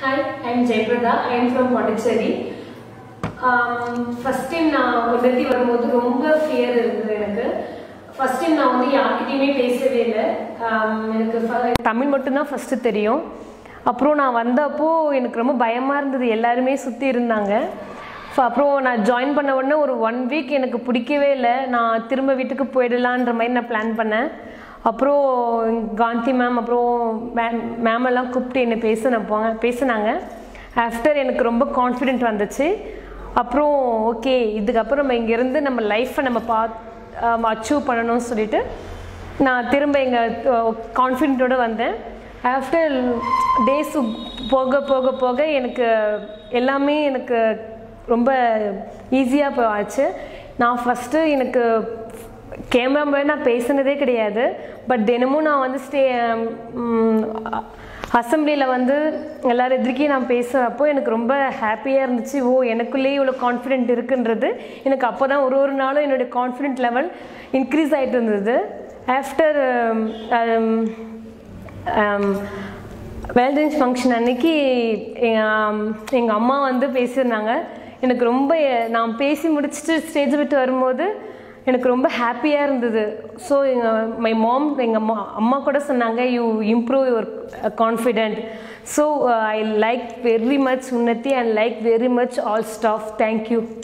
Hi, I'm Jayprada. I am from Pondicherry. First time நான் உன்னதி வரும்போது ரொம்ப ஃபியர் இருந்தது எனக்கு ஃபஸ்ட் டைம் நான் வந்து யார்கிட்டயுமே பேசவே இல்லை Um, எனக்கு ஃப- தமிழ் மட்டும்தான் ஃபஸ்ட்டு தெரியும் அப்புறம் நான் வந்தப்போ எனக்கு ரொம்ப பயமாக இருந்தது எல்லாருமே சுற்றி இருந்தாங்க ஃப- அப்புறம் நான் ஜாயின் பண்ண உடனே ஒரு ஒன் வீக் எனக்கு பிடிக்கவே இல்லை நான் திரும்ப வீட்டுக்கு போயிடலான்ற மாதிரி நான் பிளான் பண்ணேன் அப்புறம் காந்தி மேம் அப்புறம் மேம் மேம் எல்லாம் கூப்பிட்டு என்னை பேச போங்க பேசினாங்க ஆஃப்டர் எனக்கு ரொம்ப கான்ஃபிடென்ட் வந்துச்சு அப்புறம் ஓகே இதுக்கப்புறம் நம்ம இங்கேருந்து நம்ம லைஃப்பை நம்ம பா அச்சீவ் பண்ணணும்னு சொல்லிட்டு நான் திரும்ப எங்கள் கான்ஃபிடென்ட்டோடு வந்தேன் ஆஃப்டர் டேஸ் போக போக போக எனக்கு எல்லாமே எனக்கு ரொம்ப ஈஸியாக இப்போ ஆச்சு நான் ஃபஸ்ட்டு எனக்கு கேமரா முன்னாடி நான் பேசினதே கிடையாது பட் தினமும் நான் வந்து ஸ்டே அசம்பிளியில் வந்து எல்லாரும் எதிர்க்கே நான் பேசுகிறப்போ எனக்கு ரொம்ப ஹாப்பியாக இருந்துச்சு ஓ எனக்குள்ளேயே இவ்வளோ கான்ஃபிடென்ட் இருக்குன்றது எனக்கு அப்போ தான் ஒரு ஒரு நாளும் என்னுடைய கான்ஃபிடென்ட் லெவல் இன்க்ரீஸ் ஆகிட்டு இருந்தது ஆஃப்டர் வேலண்டைன்ஸ் ஃபங்க்ஷன் அன்னைக்கு எங்கள் அம்மா வந்து பேசியிருந்தாங்க எனக்கு ரொம்ப நான் பேசி முடிச்சுட்டு ஸ்டேஜ் விட்டு வரும்போது எனக்கு ரொம்ப ஹாப்பியாக இருந்தது ஸோ எங்கள் மை மாம் எங்கள் அம்மா அம்மா கூட சொன்னாங்க you improve your confident so I like very much Unnati and like very much all staff thank you